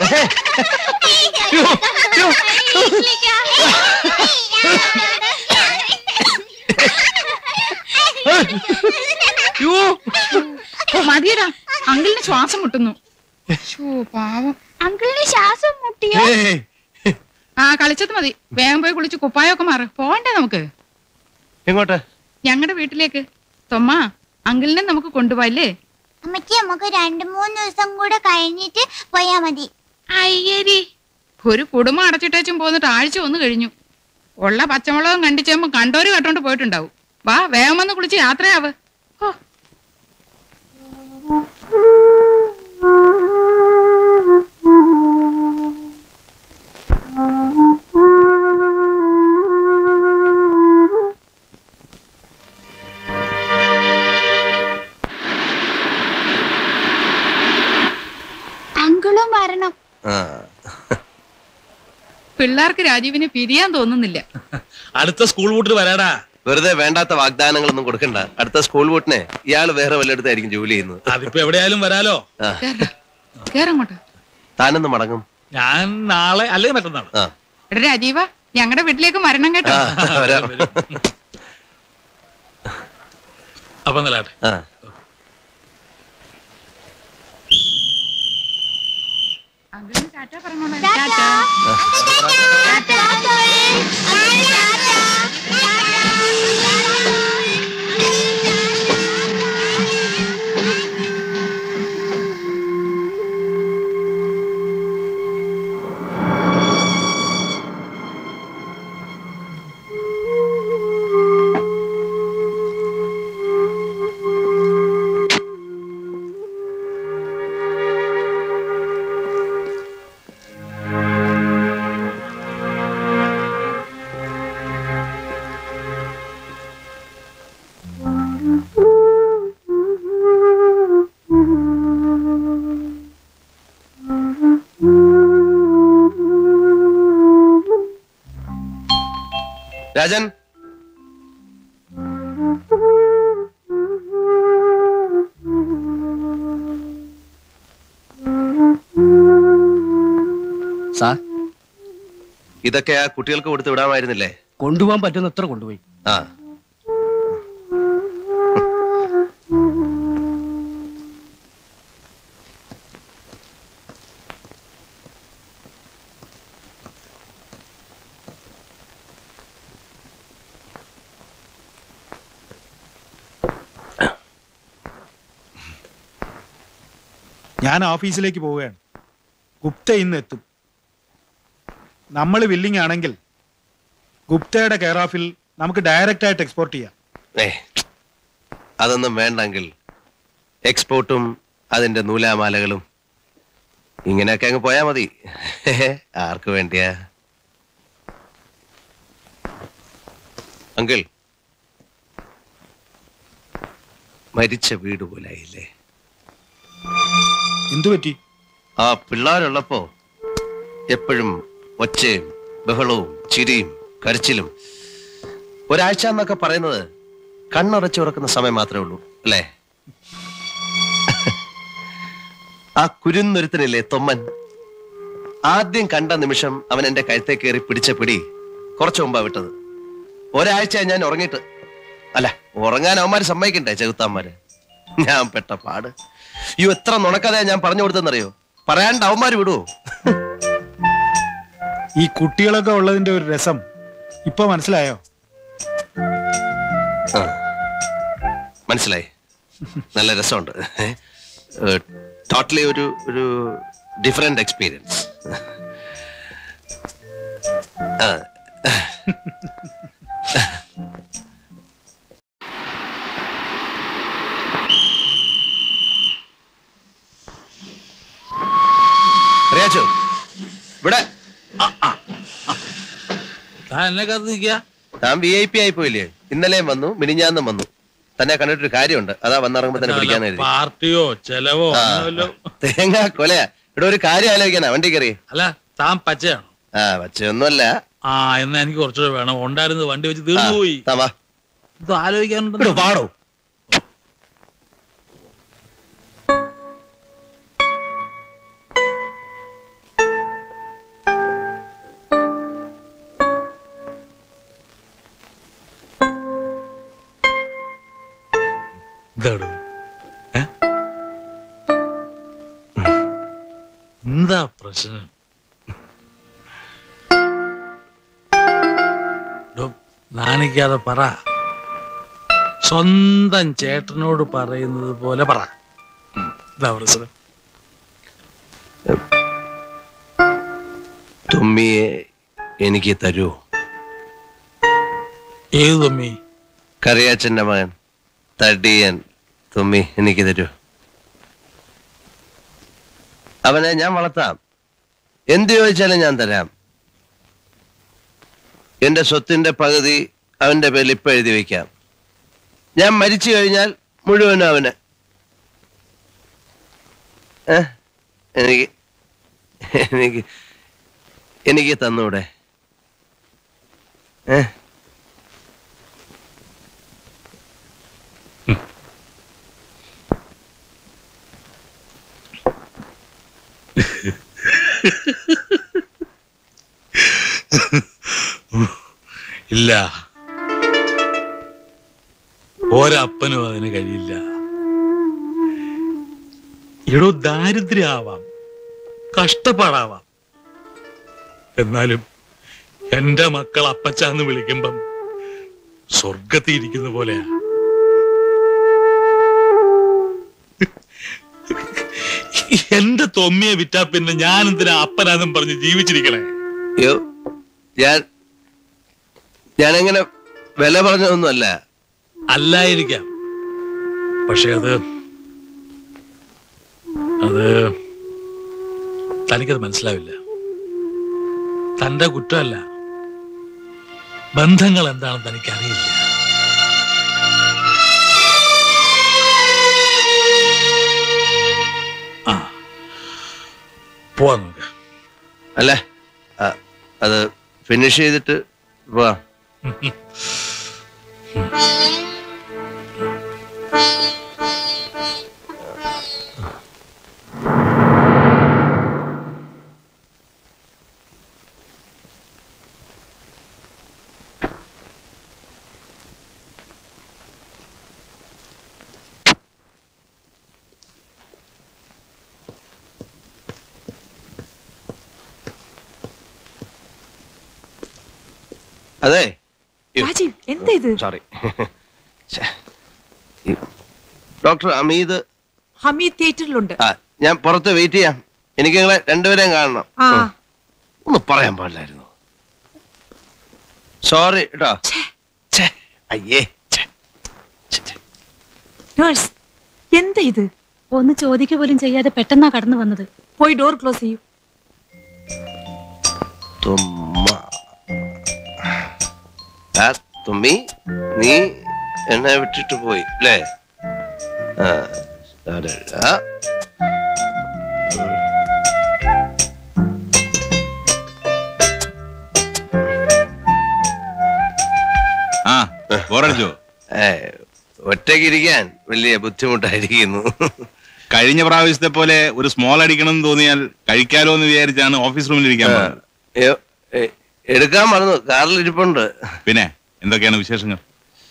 മതിയടാ അങ്കിളിന് ശ്വാസം മുട്ടുന്നു ശോ, പാവം അങ്കിളിന് ശ്വാസം മുട്ടിയോ ആ കളിച്ചത് മതി വേഗം പോയി കുളിച്ച് കുപ്പായൊക്കെ മാറ് പോണ്ടേ നമുക്ക് എങ്ങോട്ട് ഞങ്ങളുടെ വീട്ടിലേക്ക് തൊമ്മ അങ്കിളിനെ നമുക്ക് കൊണ്ടുപോയില്ലേ അമ്മയ്ക്ക് നമുക്ക് രണ്ടു മൂന്ന് ദിവസം കൂടെ കഴിഞ്ഞിട്ട് പോയാ മതി അയ്യരി ഒരു കുടുംബം അടച്ചിട്ടേച്ചും പോന്നിട്ട് ആഴ്ച ഒന്ന് കഴിഞ്ഞു ഉള്ള പച്ചമുളകും കണ്ടിച്ചേമ്പോ കണ്ടോര് കട്ടോണ്ട് പോയിട്ടുണ്ടാവും വാ വേഗം വന്ന് കുളിച്ച് യാത്രയാവ് ഹോ അങ്കിളും വരണം ആ പിള്ളേർക്ക് രാജീവിനെ പിരിയാൻ തോന്നുന്നില്ല അടുത്ത സ്കൂൾ വീട്ടിൽ വരാടാ വെറുതെ വേണ്ടാത്ത വാഗ്ദാനങ്ങളൊന്നും കൊടുക്കണ്ട അടുത്ത സ്കൂൾ വീട്ടിനെ ഇയാൾ വേറെ വല്ലയിടത്തായിരിക്കും ജോലി ചെയ്യുന്നത് അതിപ്പോ എവിടെയായാലും വരാലോ ആ കേറ കേറങ്ങോട്ട് താനൊന്ന് മടങ്ങും ഞാൻ നാളെ അല്ലെങ്കിൽ മറ്റന്നാൾ ആ എടാ രാജീവ ഞങ്ങളുടെ വീട്ടിലേക്ക് വരണം കേട്ടോ ആ, വരാം അപ്പൊ നിലാട്ടെ ആ അങ്കിളിന് ടാറ്റ പറഞ്ഞോളാം ടാറ്റാ. ടാറ്റ രാജൻ സാർ ഇതൊക്കെ ആ കുട്ടികൾക്ക് കൊടുത്ത് വിടാമായിരുന്നില്ലേ കൊണ്ടുപോകാൻ പറ്റുന്ന എത്ര കൊണ്ടുപോയി ആ ഞാൻ ഓഫീസിലേക്ക് പോവുകയാണ് ഗുപ്ത ഇന്ന് എത്തും നമ്മൾ വില്ലിംഗ് ആണെങ്കിൽ ഗുപ്തയുടെ കെയർ ഓഫിൽ നമുക്ക് ഡയറക്റ്റ് ആയിട്ട് എക്സ്പോർട്ട് ചെയ്യാം ഏ അതൊന്നും വേണ്ടെങ്കിൽ എക്സ്പോർട്ടും അതിന്റെ നൂലാമാലകളും ഇങ്ങനെയൊക്കെ അങ്ങ് പോയാ മതി ആർക്ക് വേണ്ടിയാ അങ്കിൾ മരിച്ച വീട് പോലായില്ലേ എന്തു പറ്റി ആ പിള്ളേരുള്ളപ്പോ എപ്പോഴും ഒച്ചയും ബഹളവും ചിരിയും കരച്ചിലും ഒരാഴ്ച എന്നൊക്കെ പറയുന്നത് കണ്ണടച്ചു തുറക്കുന്ന സമയം മാത്രമേ ഉള്ളൂ അല്ലേ ആ കുരുന്നൊരുത്തനില്ലേ തൊമ്മൻ ആദ്യം കണ്ട നിമിഷം അവൻ എന്റെ കഴുത്തെ കയറി പിടിച്ച പിടി കുറച്ചു മുമ്പാ വിട്ടത് ഒരാഴ്ച ഞാൻ ഉറങ്ങിയിട്ട് അല്ല ഉറങ്ങാൻ അവന്മാര് സമ്മതിക്കണ്ടേ ചെകുത്താന്മാര് ഞാൻ പെട്ട പാട് ഈ എത്ര നുണക്കഥയാ ഞാൻ പറഞ്ഞു കൊടുത്തെന്നറിയോ പറയാണ്ട് അവന്മാര് വിടുവോ ഈ കുട്ടികളൊക്കെ ഉള്ളതിന്റെ ഒരു രസം ഇപ്പൊ മനസ്സിലായോ ആ. മനസ്സിലായി നല്ല രസമുണ്ട് ടോട്ടലി ഒരു ഒരു ഡിഫറെന്റ് എക്സ്പീരിയൻസ് റിയാച്ചോ ഇവിടെ താൻ എന്നെ കാത്ത് നിൽക്കുക താൻ വി ഐ പി ആയി പോയില്ലേ ഇന്നലെയും വന്നു മിനിഞ്ഞാന്നും വന്നു തന്നെ കണ്ടിട്ടൊരു കാര്യമുണ്ട് അതാ വന്നിറങ്ങുമ്പോ തന്നെ പിടിക്കാൻ എഴുതി പാർട്ടിയോ ചെലവോ ആ. അങ്ങനെ വല്ലോ തേങ്ങ കൊലയാ ഇവിടെ ഒരു കാര്യം ആലോചിക്കാനാ വണ്ടി കയറി അല്ല താൻ പച്ചയാണോ ആ പച്ചയൊന്നുമല്ല ആ എന്നാ എനിക്ക് കുറച്ചുകൂടെ വേണം ഉണ്ടായിരുന്നത് വണ്ടി വെച്ച് തീർന്നു പോയി താമാ ഇത് ആലോചിക്കാനുണ്ടോ പാടോ എന്താണ് ഏ? എന്താ പ്രശ്നം ഡോ, നാണിക്കാതെ പറ സ്വന്തം ചേട്ടനോട് പറയുന്നത് പോലെ പറ ഉം, എന്താ പ്രശ്നം തുമ്മിയെ എനിക്ക് തരൂ ഏത് തമ്മി കറിയാച്ചന്റെ മകൻ തടിയൻ തുമ്മി എനിക്ക് തരൂ അവനെ ഞാൻ വളർത്താം എന്ത് ചോദിച്ചാലും ഞാൻ തരാം എന്റെ സ്വത്തിന്റെ പകുതി അവന്റെ പേരിൽ ഇപ്പൊ എഴുതി വെക്കാം ഞാൻ മരിച്ചു കഴിഞ്ഞാൽ മുഴുവനും അവന് ഏ? എനിക്ക് എനിക്ക് എനിക്ക് തന്നൂടെ ഏ ഇല്ല ഒരപ്പനും അതിന് കഴിയില്ല എടോ ദാരിദ്ര്യാവാം കഷ്ടപ്പാടാവാം എന്നാലും എന്റെ മക്കൾ അപ്പച്ചാന്ന് വിളിക്കുമ്പം സ്വർഗത്തിൽ ഇരിക്കുന്ന പോലെയാ എന്റെ തൊമ്മിയെ വിറ്റാ പിന്നെ ഞാൻ എന്തിനാ അപ്പനാന്നും പറഞ്ഞ് ജീവിച്ചിരിക്കണേ അയ്യോ ഞാൻ ഞാനങ്ങനെ വില പറഞ്ഞതൊന്നുമല്ല അല്ലായിരിക്കാം പക്ഷെ അത് അത് തനിക്കത് മനസ്സിലാവില്ല തന്റെ കുറ്റമല്ല ബന്ധങ്ങൾ എന്താണെന്ന് തനിക്കറിയില്ല ആ പോവാ നമുക്ക് അല്ലേ ആ, അത് ഫിനിഷ് ചെയ്തിട്ട് പോവാം അതെ രാജീവ് എന്താ ഇത് സോറി ഡോക്ടർ അമീത് ഹമീദ് തിയേറ്ററിലുണ്ട് ആ ഞാൻ പുറത്ത് വെയിറ്റ് ചെയ്യാം എനിക്ക് നിങ്ങളെ രണ്ടുപേരെയും കാണണം ആ ഉം. ഒന്ന് പറയാൻ പാടില്ലായിരുന്നു സോറി കേട്ടോ ഛേ, ഛേ, അയ്യേ ഛേ, ഛേ, ഛേ. നേഴ്സ് എന്താ ഇത് ഒന്ന് ചോദിക്കുക പോലും ചെയ്യാതെ പെട്ടെന്നാ കടന്നു വന്നത് പോയി ഡോർ ക്ലോസ് ചെയ്യൂ തുമ്മ ആ തുമ്മി നീ എന്നെ വിട്ടിട്ട് പോയി അല്ലേ ആ അതെ, ആ. ആ ബോറടിച്ചോ ഏ, ഒറ്റയ്ക്കിരിക്കാൻ വലിയ ബുദ്ധിമുട്ടായിരിക്കുന്നു കഴിഞ്ഞ പ്രാവശ്യത്തെ പോലെ ഒരു സ്മോൾ അടിക്കണം എന്ന് തോന്നിയാൽ കഴിക്കാലോ എന്ന് വിചാരിച്ചാണ് ഓഫീസ് റൂമിൽ ഇരിക്കാൻ പറഞ്ഞത് അയ്യോ, ഏ, എടുക്കാൻ മറന്നു കാറിൽ ഇരിപ്പുണ്ട് പിന്നെ എന്തൊക്കെയാണ് വിശേഷങ്ങൾ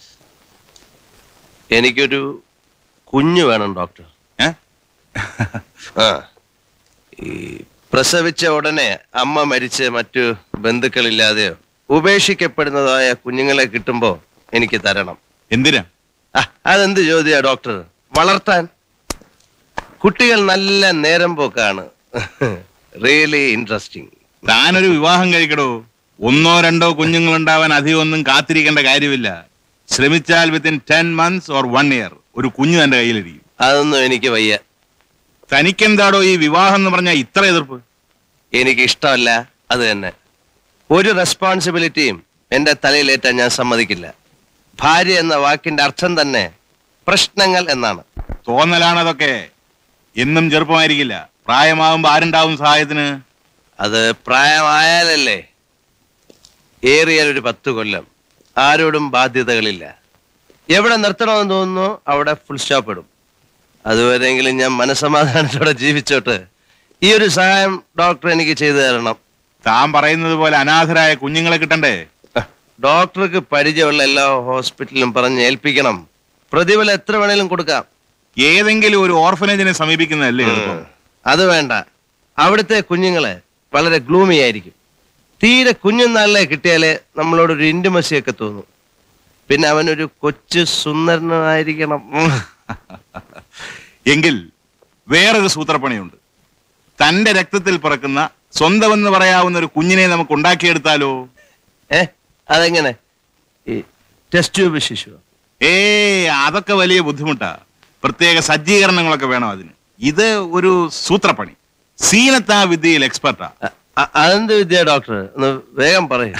എനിക്കൊരു കുഞ്ഞു വേണം ഡോക്ടർ ഏ ആ ഈ പ്രസവിച്ച ഉടനെ അമ്മ മരിച്ച് മറ്റു ബന്ധുക്കളില്ലാതെയോ ഉപേക്ഷിക്കപ്പെടുന്നതായ കുഞ്ഞുങ്ങളെ കിട്ടുമ്പോ എനിക്ക് തരണം എന്തിനാ ആ, അതെന്ത് ചോദ്യ ഡോക്ടർ വളർത്താൻ കുട്ടികൾ നല്ല നേരം പോക്കാണ് റിയലി ഇൻട്രസ്റ്റിംഗ് താനൊരു വിവാഹം കഴിക്കടോ ഒന്നോ രണ്ടോ കുഞ്ഞുങ്ങൾ ഉണ്ടാവാൻ അധികം ഒന്നും കാത്തിരിക്കേണ്ട കാര്യമില്ല ശ്രമിച്ചാൽ within ten months or one year ഒരു കുഞ്ഞു തന്റെ കയ്യിലിരിക്കും അതൊന്നും എനിക്ക് വയ്യ തനിക്കെന്താടോ ഈ വിവാഹം എന്ന് പറഞ്ഞാൽ ഇത്ര എതിർപ്പ് എനിക്ക് ഇഷ്ടമല്ല അത് തന്നെ ഒരു റെസ്പോൺസിബിലിറ്റിയും എന്റെ തലയിലേറ്റാൻ ഞാൻ സമ്മതിക്കില്ല ഭാര്യ എന്ന വാക്കിന്റെ അർത്ഥം തന്നെ പ്രശ്നങ്ങൾ എന്നാണ് തോന്നലാണ് അതൊക്കെ എന്നും ചെറുപ്പമായിരിക്കില്ല പ്രായമാകുമ്പോ ആരുണ്ടാവും സഹായത്തിന് അത് പ്രായമായാലല്ലേ ഏറിയാൽ ഒരു പത്ത് കൊല്ലം ആരോടും ബാധ്യതകളില്ല എവിടെ നിർത്തണമെന്ന് തോന്നുന്നു അവിടെ ഫുൾ സ്റ്റോപ്പ് ഇടും അതുവരെയെങ്കിലും ഞാൻ മനസമാധാനത്തോടെ ജീവിച്ചോട്ട് ഈ ഒരു സഹായം ഡോക്ടർ എനിക്ക് ചെയ്തു തരണം താൻ പറയുന്നത് പോലെ അനാഥരായ കുഞ്ഞുങ്ങളെ കിട്ടണ്ടേ ഡോക്ടർക്ക് പരിചയമുള്ള എല്ലാ ഹോസ്പിറ്റലിലും പറഞ്ഞ് ഏൽപ്പിക്കണം പ്രതിഫലം എത്ര വേണേലും കൊടുക്കാം ഏതെങ്കിലും ഒരു ഓർഫനേജിനെ സമീപിക്കുന്നതല്ലേ എളുപ്പം അത് വേണ്ട അവിടുത്തെ കുഞ്ഞുങ്ങളെ വളരെ ഗ്ലൂമി ആയിരിക്കും തീരെ കുഞ്ഞുനാളിലെ കിട്ടിയാലേ നമ്മളോടൊരു ഇന്റിമസി ഒക്കെ തോന്നും പിന്നെ അവനൊരു കൊച്ചു സുന്ദരനായിരിക്കണം ഉം. എങ്കിൽ വേറൊരു സൂത്രപ്പണിയുണ്ട് തന്റെ രക്തത്തിൽ പിറക്കുന്ന സ്വന്തമെന്ന് പറയാവുന്ന ഒരു കുഞ്ഞിനെ നമുക്ക് ഉണ്ടാക്കിയെടുത്താലോ ഏ അതെങ്ങനെ ഈ ടെസ്റ്റ് ട്യൂബ് ശിശു ഏ അതൊക്കെ വലിയ ബുദ്ധിമുട്ടാ പ്രത്യേക സജ്ജീകരണങ്ങളൊക്കെ വേണം അതിന് ഇത് ഒരു സൂത്രപ്പണി സീനത്ത് ആ വിദ്യയിൽ എക്സ്പെർട്ടാ അ- അ- അതെന്ത് വിദ്യ ഡോക്ടർ ഒന്ന് വേഗം പറയും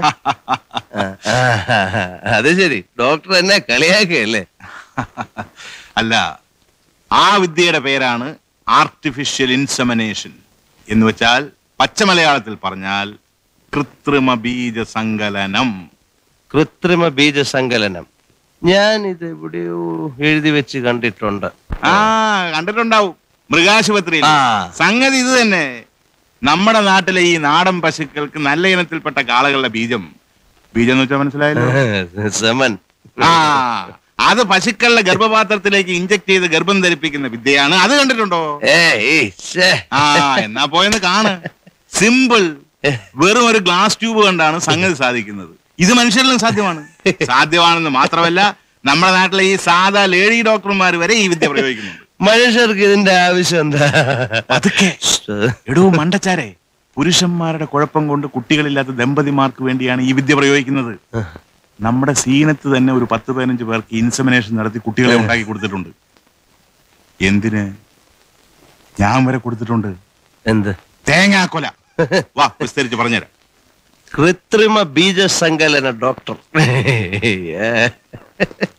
അത് ശരി ഡോക്ടർ എന്നെ കളിയാക്കുകയല്ലേ അല്ല ആ വിദ്യയുടെ പേരാണ് ആർട്ടിഫിഷ്യൽ ഇൻസെമിനേഷൻ എന്ന് വെച്ചാൽ പച്ചമലയാളത്തിൽ പറഞ്ഞാൽ കൃത്രിമ ബീജ സങ്കലനം കൃത്രിമ ബീജസങ്കലനം ഞാൻ ഇത് എവിടെയോ എഴുതി വെച്ച് കണ്ടിട്ടുണ്ട് ആ കണ്ടിട്ടുണ്ടാവും മൃഗാശുപത്രിയിൽ ആ. സംഗതി ഇത് തന്നെ നമ്മുടെ നാട്ടിലെ ഈ നാടൻ പശുക്കൾക്ക് നല്ല ഇനത്തിൽപ്പെട്ട കാളകളുടെ ബീജം ബീജം എന്ന് വെച്ചാൽ മനസ്സിലായല്ലോ സെമൻ ആ അത് പശുക്കളുടെ ഗർഭപാത്രത്തിലേക്ക് ഇഞ്ചക്ട് ചെയ്ത് ഗർഭം ധരിപ്പിക്കുന്ന വിദ്യയാണ് അത് കണ്ടിട്ടുണ്ടോ ഏയ് ശ്ശേ. ആ എന്നാ പോയെന്ന് കാണ് സിമ്പിൾ വെറും ഒരു ഗ്ലാസ് ട്യൂബ് കണ്ടാണ് സംഗതി സാധിക്കുന്നത് ഇത് മനുഷ്യരിലും സാധ്യമാണ് സാധ്യമാണെന്ന് മാത്രമല്ല നമ്മുടെ നാട്ടിലെ ഈ സാധാ ലേഡി ഡോക്ടർമാർ വരെ ഈ വിദ്യ പ്രയോഗിക്കുന്നുണ്ട് മനുഷ്യർക്ക് ഇതിന്റെ ആവശ്യം എന്താ അതൊക്കെ എടോ മണ്ടച്ചാരെ പുരുഷന്മാരുടെ കുഴപ്പം കൊണ്ട് കുട്ടികളില്ലാത്ത ദമ്പതിമാർക്ക് വേണ്ടിയാണ് ഈ വിദ്യ പ്രയോഗിക്കുന്നത് നമ്മുടെ സീനത്ത് തന്നെ ഒരു പത്ത് പതിനഞ്ച് പേർക്ക് ഇൻസമിനേഷൻ നടത്തി കുട്ടികളെ ഉണ്ടാക്കി കൊടുത്തിട്ടുണ്ട് എന്തിന് ഞാൻ വരെ കൊടുത്തിട്ടുണ്ട് എന്ത് തേങ്ങാക്കൊല വാ വിസ്തരിച്ച് പറഞ്ഞുതരാം കൃത്രിമ ബീജസങ്കലന ഡോക്ടർ